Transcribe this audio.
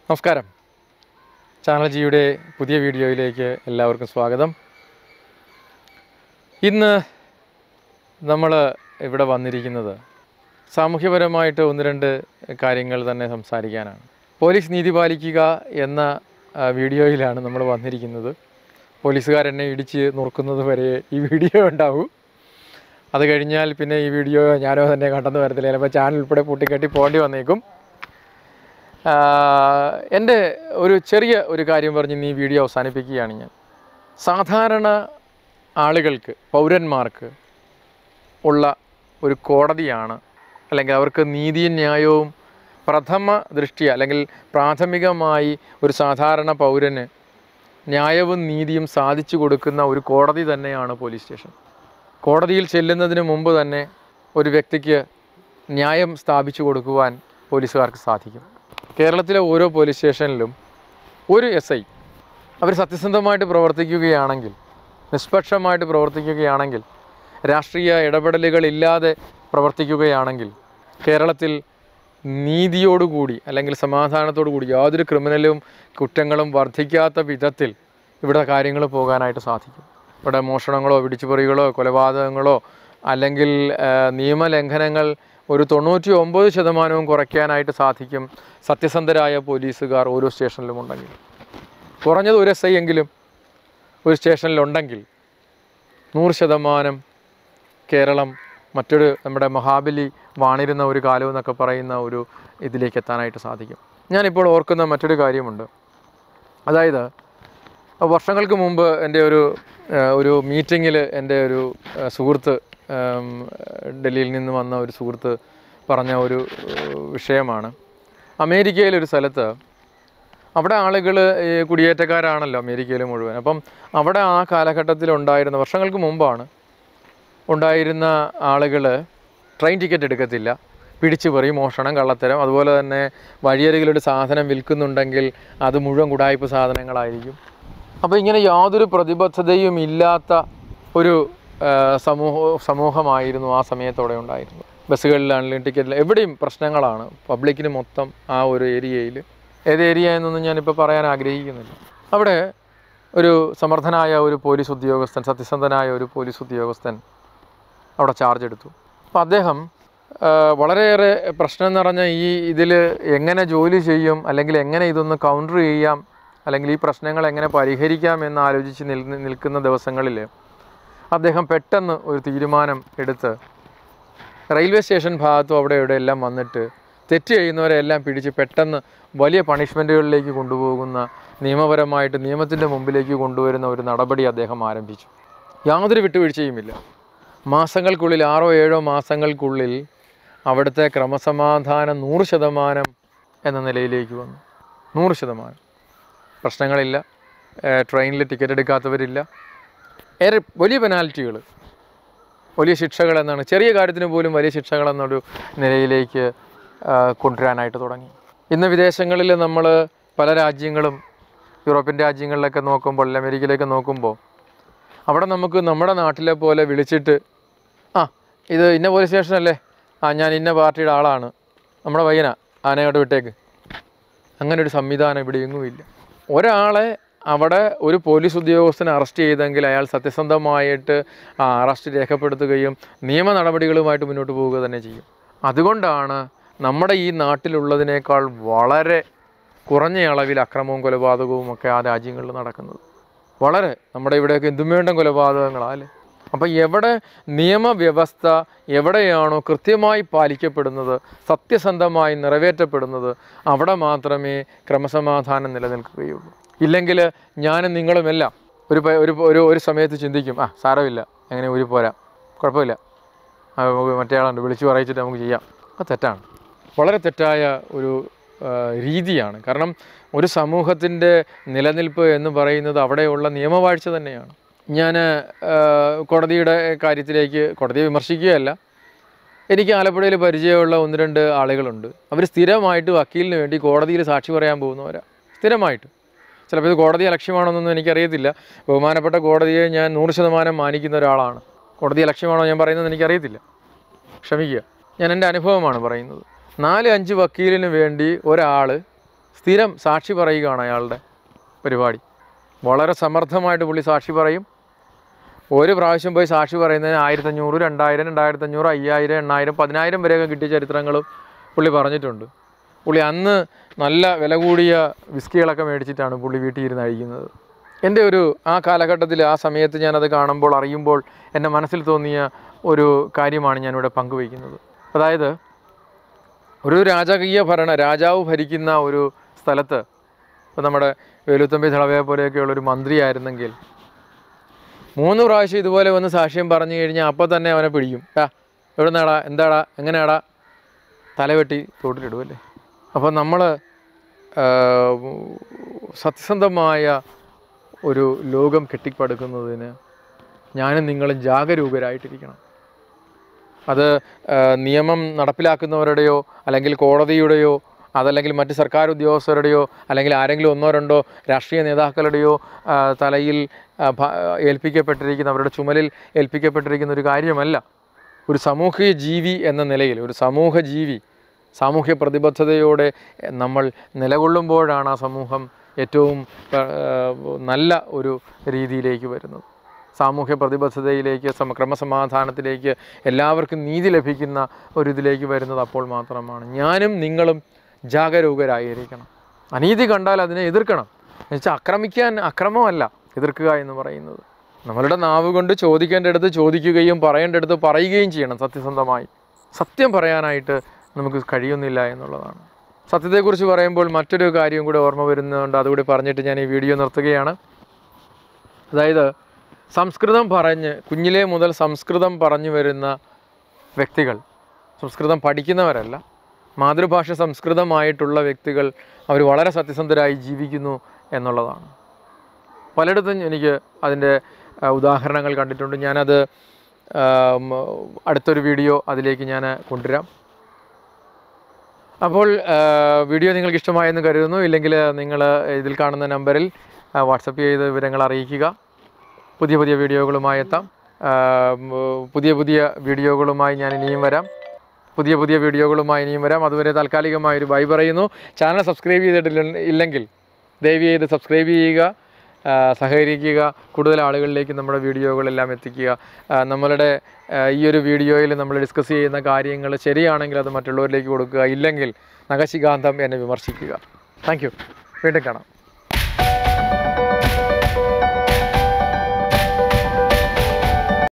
നമസ്കാരം ചാനൽ ജിയുടെ പുതിയ വീഡിയോയിലേക്ക് എല്ലാവർക്കും സ്വാഗതം ഇന്ന് നമ്മൾ ഇവിടെ വന്നിരിക്കുന്നത് സാമൂഹ്യപരമായിട്ട് ഒന്ന് രണ്ട് കാര്യങ്ങൾ തന്നെ സംസാരിക്കാനാണ് പോലീസ് നീതി പാലിക്കുക എന്ന ആ, വീഡിയോയിലാണ് നമ്മൾ വന്നിരിക്കുന്നത് പോലീസുകാരെന്നെ ഇടിച്ച് നുറുക്കുന്നത് വരെ ഈ വീഡിയോ ഉണ്ടാവും അത് കഴിഞ്ഞാൽ പിന്നെ ഈ വീഡിയോ ഞാനോ തന്നെ കണ്ടെന്ന് വരത്തില്ല ചിലപ്പോൾ ചാനൽ ഉൾപ്പെടെ പൂട്ടിക്കെട്ടി പോകേണ്ടി വന്നേക്കും ആഹ് എൻ്റെ ഒരു ചെറിയ ഒരു കാര്യം പറഞ്ഞ് ഇന്ന് ഈ വീഡിയോ അവസാനിപ്പിക്കുകയാണ് ഞാൻ സാധാരണ ആളുകൾക്ക് പൗരന്മാർക്ക് ഉള്ള ഒരു കോടതിയാണ് അല്ലെങ്കിൽ അവർക്ക് നീതിയും ന്യായവും പ്രഥമ ദൃഷ്ടിയ അല്ലെങ്കിൽ പ്രാഥമികമായി ഒരു സാധാരണ പൗരന് ന്യായവും നീതിയും സാധിച്ചു കൊടുക്കുന്ന ഒരു കോടതി തന്നെയാണ് പോലീസ് സ്റ്റേഷൻ കോടതിയിൽ ചെല്ലുന്നതിന് മുമ്പ് തന്നെ ഒരു വ്യക്തിക്ക് ന്യായം സ്ഥാപിച്ചു കൊടുക്കുവാൻ പോലീസുകാർക്ക് സാധിക്കും കേരളത്തിലെ ഓരോ പോലീസ് സ്റ്റേഷനിലും ഒരു എസ് ഐ അവർ സത്യസന്ധമായിട്ട് പ്രവർത്തിക്കുകയാണെങ്കിൽ നിഷ്പക്ഷമായിട്ട് പ്രവർത്തിക്കുകയാണെങ്കിൽ രാഷ്ട്രീയ ഇടപെടലുകളില്ലാതെ പ്രവർത്തിക്കുകയാണെങ്കിൽ കേരളത്തിൽ നീതിയോടുകൂടി അല്ലെങ്കിൽ സമാധാനത്തോടു കൂടി യാതൊരു ക്രിമിനലും കുറ്റങ്ങളും വർദ്ധിക്കാത്ത വിധത്തിൽ ഇവിടെ കാര്യങ്ങൾ പോകാനായിട്ട് സാധിക്കും ഇവിടെ മോഷണങ്ങളോ പിടിച്ചുപറികളോ കൊലപാതകങ്ങളോ അല്ലെങ്കിൽ ആ, നിയമലംഘനങ്ങൾ ഒരു തൊണ്ണൂറ്റി ഒമ്പത് ശതമാനവും കുറയ്ക്കാനായിട്ട് സാധിക്കും സത്യസന്ധരായ പോലീസുകാർ ഓരോ സ്റ്റേഷനിലും ഉണ്ടെങ്കിൽ കുറഞ്ഞത് ഒരു എസ് ഐ എങ്കിലും ഒരു സ്റ്റേഷനിലുണ്ടെങ്കിൽ നൂറ് ശതമാനം കേരളം മറ്റൊരു നമ്മുടെ മഹാബലി വാണിരുന്ന ഒരു കാലം എന്നൊക്കെ പറയുന്ന ഒരു ഇതിലേക്ക് എത്താനായിട്ട് സാധിക്കും ഞാനിപ്പോൾ ഓർക്കുന്ന മറ്റൊരു കാര്യമുണ്ട് അതായത് വർഷങ്ങൾക്ക് മുമ്പ് എൻ്റെ ഒരു ഏഹ്, ഒരു മീറ്റിങ്ങിൽ എൻ്റെ ഒരു ഏഹ്, സുഹൃത്ത് ഏം, ഡൽഹിയിൽ നിന്ന് വന്ന ഒരു സുഹൃത്ത് പറഞ്ഞ ഒരു ഏഹ്, വിഷയമാണ് അമേരിക്കയിലെ ഒരു സ്ഥലത്ത് അവിടെ ആളുകൾ ഈ കുടിയേറ്റക്കാരാണല്ലോ അമേരിക്കയിൽ മുഴുവൻ അപ്പം അവിടെ ആ കാലഘട്ടത്തിൽ ഉണ്ടായിരുന്ന വർഷങ്ങൾക്ക് മുമ്പാണ് ഉണ്ടായിരുന്ന ആളുകൾ ട്രെയിൻ ടിക്കറ്റ് എടുക്കത്തില്ല പിടിച്ചു പറി മോഷണം കള്ളത്തരം അതുപോലെ തന്നെ വഴിയരികിലൊരു സാധനം വിൽക്കുന്നുണ്ടെങ്കിൽ അത് മുഴുവൻ കുടായ്പ സാധനങ്ങളായിരിക്കും അപ്പോൾ ഇങ്ങനെ യാതൊരു പ്രതിബദ്ധതയും ഇല്ലാത്ത ഒരു ആ, സമൂഹ സമൂഹമായിരുന്നു ആ സമയത്തോടെ ഉണ്ടായിരുന്നത് ബസ്സുകളിലാണെങ്കിലും ടിക്കറ്റിൽ എവിടെയും പ്രശ്നങ്ങളാണ് പബ്ലിക്കിന് മൊത്തം ആ ഒരു ഏരിയയിൽ ഏത് ഏരിയ എന്നൊന്നും ഞാനിപ്പോൾ പറയാൻ ആഗ്രഹിക്കുന്നില്ല അവിടെ ഒരു സമർത്ഥനായ ഒരു പോലീസ് ഉദ്യോഗസ്ഥൻ സത്യസന്ധനായ ഒരു പോലീസ് ഉദ്യോഗസ്ഥൻ അവിടെ ചാർജ് എടുത്തു അപ്പോൾ അദ്ദേഹം ആ, വളരെയേറെ പ്രശ്നം നിറഞ്ഞ ഈ ഇതിൽ എങ്ങനെ ജോലി ചെയ്യും അല്ലെങ്കിൽ എങ്ങനെ ഇതൊന്ന് കൗണ്ടർ ചെയ്യാം അല്ലെങ്കിൽ ഈ പ്രശ്നങ്ങൾ എങ്ങനെ പരിഹരിക്കാം എന്ന് ആലോചിച്ച് നിൽ നിൽക്കുന്ന ദിവസങ്ങളിൽ അദ്ദേഹം പെട്ടെന്ന് ഒരു തീരുമാനം എടുത്ത് റെയിൽവേ സ്റ്റേഷൻ ഭാഗത്തും അവിടെ ഇവിടെ എല്ലാം വന്നിട്ട് തെറ്റ് ചെയ്യുന്നവരെല്ലാം പിടിച്ച് പെട്ടെന്ന് വലിയ പണിഷ്മെൻറ്റുകളിലേക്ക് കൊണ്ടുപോകുന്ന നിയമപരമായിട്ട് നിയമത്തിൻ്റെ മുമ്പിലേക്ക് കൊണ്ടുവരുന്ന ഒരു നടപടി അദ്ദേഹം ആരംഭിച്ചു യാതൊരു വിട്ടുവീഴ്ചയുമില്ല മാസങ്ങൾക്കുള്ളിൽ ആറോ ഏഴോ മാസങ്ങൾക്കുള്ളിൽ അവിടുത്തെ ക്രമസമാധാനം നൂറ് ശതമാനം എന്ന നിലയിലേക്ക് വന്നു നൂറ് ശതമാനം പ്രശ്നങ്ങളില്ല ട്രെയിനിൽ ടിക്കറ്റ് എടുക്കാത്തവരില്ല ഏറെ വലിയ പെനാൽറ്റികൾ വലിയ ശിക്ഷകൾ എന്നാണ് ചെറിയ കാര്യത്തിന് പോലും വലിയ ശിക്ഷകൾ എന്നൊരു നിലയിലേക്ക് ആ, കൊണ്ടുവരാനായിട്ട് തുടങ്ങി ഇന്ന് വിദേശങ്ങളിൽ നമ്മൾ പല രാജ്യങ്ങളും യൂറോപ്യൻ രാജ്യങ്ങളിലൊക്കെ നോക്കുമ്പോൾ അല്ലെങ്കിൽ അമേരിക്കയിലേക്ക് നോക്കുമ്പോൾ അവിടെ നമുക്ക് നമ്മുടെ നാട്ടിലെ പോലെ വിളിച്ചിട്ട് ആ ഇത് ഇന്ന പോലീസ് സ്റ്റേഷനല്ലേ ആ ഞാൻ ഇന്ന പാർട്ടിയുടെ ആളാണ് നമ്മുടെ പയ്യനാ ആനയോട്ട് വിട്ടേക്ക് അങ്ങനെ ഒരു സംവിധാനം ഇവിടെ എങ്ങുമില്ല ഒരാളെ അവിടെ ഒരു പോലീസ് ഉദ്യോഗസ്ഥനെ അറസ്റ്റ് ചെയ്തെങ്കിൽ അയാൾ സത്യസന്ധമായിട്ട് ആ അറസ്റ്റ് രേഖപ്പെടുത്തുകയും നിയമ നടപടികളുമായിട്ട് മുന്നോട്ട് പോവുക തന്നെ ചെയ്യും അതുകൊണ്ടാണ് നമ്മുടെ ഈ നാട്ടിലുള്ളതിനേക്കാൾ വളരെ കുറഞ്ഞ അളവിൽ അക്രമവും കൊലപാതകവും ഒക്കെ ആ രാജ്യങ്ങളിൽ നടക്കുന്നത് വളരെ നമ്മുടെ ഇവിടെയൊക്കെ എന്തും വേണ്ട കൊലപാതകങ്ങളാല്ലേ അപ്പം എവിടെ നിയമവ്യവസ്ഥ എവിടെയാണോ കൃത്യമായി പാലിക്കപ്പെടുന്നത് സത്യസന്ധമായി നിറവേറ്റപ്പെടുന്നത് അവിടെ മാത്രമേ ക്രമസമാധാനം നിലനിൽക്കുകയുള്ളൂ ഇല്ലെങ്കിൽ ഞാനും നിങ്ങളുമെല്ലാം ഒരു പ- ഒരു ഒരു ഒരു സമയത്ത് ചിന്തിക്കും ആ സാരമില്ല എങ്ങനെ ഊരി പോരാ കുഴപ്പമില്ല ആ, നമുക്ക് മറ്റേ ആളുണ്ട് വിളിച്ചു പറയിച്ചിട്ട് നമുക്ക് ചെയ്യാം അത് തെറ്റാണ് വളരെ തെറ്റായ ഒരു ആ, രീതിയാണ് കാരണം ഒരു സമൂഹത്തിൻ്റെ നിലനിൽപ്പ് എന്ന് പറയുന്നത് അവിടെയുള്ള നിയമവാഴ്ച തന്നെയാണ് ഞാൻ കോടതിയുടെ കാര്യത്തിലേക്ക് കോടതിയെ വിമർശിക്കുകയല്ല എനിക്ക് ആലപ്പുഴയിൽ പരിചയമുള്ള ഒന്ന് രണ്ട് ആളുകളുണ്ട് അവർ സ്ഥിരമായിട്ട് വക്കീലിന് വേണ്ടി കോടതിയിൽ സാക്ഷി പറയാൻ പോകുന്നവരാ സ്ഥിരമായിട്ട് ചിലപ്പോൾ ഇത് കോടതി ലക്ഷ്യമാണോന്നൊന്നും എനിക്കറിയത്തില്ല ബഹുമാനപ്പെട്ട കോടതിയെ ഞാൻ നൂറ് ശതമാനം മാനിക്കുന്ന ഒരാളാണ് കോടതി ലക്ഷ്യമാണോ ഞാൻ പറയുന്നത് എനിക്കറിയത്തില്ല ക്ഷമിക്കുക ഞാൻ എൻ്റെ അനുഭവമാണ് പറയുന്നത് നാല് അഞ്ച് വക്കീലിന് വേണ്ടി ഒരാൾ സ്ഥിരം സാക്ഷി പറയുകയാണ് അയാളുടെ പരിപാടി വളരെ സമർത്ഥമായിട്ട് പുള്ളി സാക്ഷി പറയും ഒരു പ്രാവശ്യം പോയി സാക്ഷി പറയുന്നതിന് ആയിരത്തഞ്ഞൂറ് രണ്ടായിരം രണ്ടായിരത്തഞ്ഞൂറ് അയ്യായിരം എണ്ണായിരം പതിനായിരം വരെയൊക്കെ കിട്ടിയ ചരിത്രങ്ങളും പുള്ളി പറഞ്ഞിട്ടുണ്ട് പുള്ളി അന്ന് നല്ല വില കൂടിയ വിസ്കികളൊക്കെ മേടിച്ചിട്ടാണ് പുള്ളി വീട്ടിൽ ഇരുന്ന് അഴിക്കുന്നത് എൻ്റെ ഒരു ആ കാലഘട്ടത്തിൽ ആ സമയത്ത് ഞാനത് കാണുമ്പോൾ അറിയുമ്പോൾ എൻ്റെ മനസ്സിൽ തോന്നിയ ഒരു കാര്യമാണ് ഞാനിവിടെ പങ്കുവയ്ക്കുന്നത് അതായത് ഒരു രാജകീയ ഭരണ രാജാവ് ഭരിക്കുന്ന ഒരു സ്ഥലത്ത് ഇപ്പോൾ നമ്മുടെ വേലുത്തമ്പി ദളവയെ പോലെയൊക്കെയുള്ള ഒരു മന്ത്രിയായിരുന്നെങ്കിൽ മൂന്ന് പ്രാവശ്യം ഇതുപോലെ വന്ന് സാക്ഷ്യം പറഞ്ഞു കഴിഞ്ഞാൽ അപ്പോൾ തന്നെ അവനെ പിടിക്കും ടാ എവിടെ നിന്നാടാ എന്താടാ എങ്ങനെയാടാ തലവെട്ടി തോട്ടിലിടുമല്ലേ അപ്പോൾ നമ്മൾ സത്യസന്ധമായ ഒരു ലോകം കെട്ടിപ്പടുക്കുന്നതിന് ഞാനും നിങ്ങളും ജാഗരൂകരായിട്ടിരിക്കണം അത് ആ, നിയമം നടപ്പിലാക്കുന്നവരുടെയോ അല്ലെങ്കിൽ കോടതിയുടെയോ അതല്ലെങ്കിൽ മറ്റ് സർക്കാർ ഉദ്യോഗസ്ഥരുടെയോ അല്ലെങ്കിൽ ആരെങ്കിലും ഒന്നോ രണ്ടോ രാഷ്ട്രീയ നേതാക്കളുടെയോ ആ, തലയിൽ ആ, ഭ- ഏൽപ്പിക്കപ്പെട്ടിരിക്കുന്ന അവരുടെ ചുമലിൽ ഏൽപ്പിക്കപ്പെട്ടിരിക്കുന്ന ഒരു കാര്യമല്ല ഒരു സാമൂഹിക ജീവി എന്ന നിലയിൽ ഒരു സമൂഹ ജീവി സാമൂഹ്യ പ്രതിബദ്ധതയോടെ നമ്മൾ നിലകൊള്ളുമ്പോഴാണ് ആ സമൂഹം ഏറ്റവും ആ, നല്ല ഒരു രീതിയിലേക്ക് വരുന്നത് സാമൂഹ്യ പ്രതിബദ്ധതയിലേക്ക് സമ ക്രമസമാധാനത്തിലേക്ക് എല്ലാവർക്കും നീതി ലഭിക്കുന്ന ഒരു ഇതിലേക്ക് വരുന്നത് അപ്പോൾ മാത്രമാണ് ഞാനും നിങ്ങളും ജാഗരൂകരായിരിക്കണം അനീതി കണ്ടാൽ അതിനെ എതിർക്കണം എന്നുവെച്ചാൽ ആക്രമിക്കാൻ അക്രമമല്ല എതിർക്കുക എന്ന് പറയുന്നത് നമ്മളുടെ നാവ് കൊണ്ട് ചോദിക്കേണ്ടടുത്ത് ചോദിക്കുകയും പറയേണ്ടടുത്ത് പറയുകയും ചെയ്യണം സത്യസന്ധമായി സത്യം പറയാനായിട്ട് നമുക്ക് കഴിയുന്നില്ല എന്നുള്ളതാണ് സത്യത്തെക്കുറിച്ച് പറയുമ്പോൾ മറ്റൊരു കാര്യം കൂടെ ഓർമ്മ വരുന്നുണ്ട് അതുകൂടി പറഞ്ഞിട്ട് ഞാൻ ഈ വീഡിയോ നിർത്തുകയാണ് അതായത് സംസ്കൃതം പറഞ്ഞ് കുഞ്ഞിലേ മുതൽ സംസ്കൃതം പറഞ്ഞു വരുന്ന വ്യക്തികൾ സംസ്കൃതം പഠിക്കുന്നവരല്ല മാതൃഭാഷ സംസ്കൃതമായിട്ടുള്ള വ്യക്തികൾ അവർ വളരെ സത്യസന്ധരായി ജീവിക്കുന്നു എന്നുള്ളതാണ് പലയിടത്തും എനിക്ക് അതിൻ്റെ ആ, ഉദാഹരണങ്ങൾ കണ്ടിട്ടുണ്ട് ഞാനത് ആ, ഉം, അടുത്തൊരു വീഡിയോ അതിലേക്ക് ഞാൻ കൊണ്ടുവരാം അപ്പോൾ ആ, വീഡിയോ നിങ്ങൾക്ക് ഇഷ്ടമായെന്ന് കരുതുന്നു ഇല്ലെങ്കിൽ നിങ്ങൾ ഇതിൽ കാണുന്ന നമ്പറിൽ വാട്സപ്പ് ചെയ്ത് വിവരങ്ങൾ അറിയിക്കുക പുതിയ പുതിയ വീഡിയോകളുമായി എത്താം ആ, ഉം, പുതിയ പുതിയ വീഡിയോകളുമായി ഞാൻ ഇനിയും വരാം പുതിയ പുതിയ വീഡിയോകളുമായി ഇനിയും വരാം അതുവരെ താൽക്കാലികമായ ഒരു ബൈ പറയുന്നു ചാനൽ സബ്സ്ക്രൈബ് ചെയ്തിട്ടില്ല ഇല്ലെങ്കിൽ ദയവ് ചെയ്ത് സബ്സ്ക്രൈബ് ചെയ്യുക ആ, സഹകരിക്കുക കൂടുതൽ ആളുകളിലേക്ക് നമ്മുടെ വീഡിയോകളെല്ലാം എത്തിക്കുക ആ, നമ്മളുടെ ആ, ഈ ഒരു വീഡിയോയിൽ നമ്മൾ ഡിസ്കസ് ചെയ്യുന്ന കാര്യങ്ങൾ ശരിയാണെങ്കിൽ അത് മറ്റുള്ളവരിലേക്ക് കൊടുക്കുക ഇല്ലെങ്കിൽ നഖശികാന്തം എന്നെ വിമർശിക്കുക താങ്ക് യു വീണ്ടും കാണാം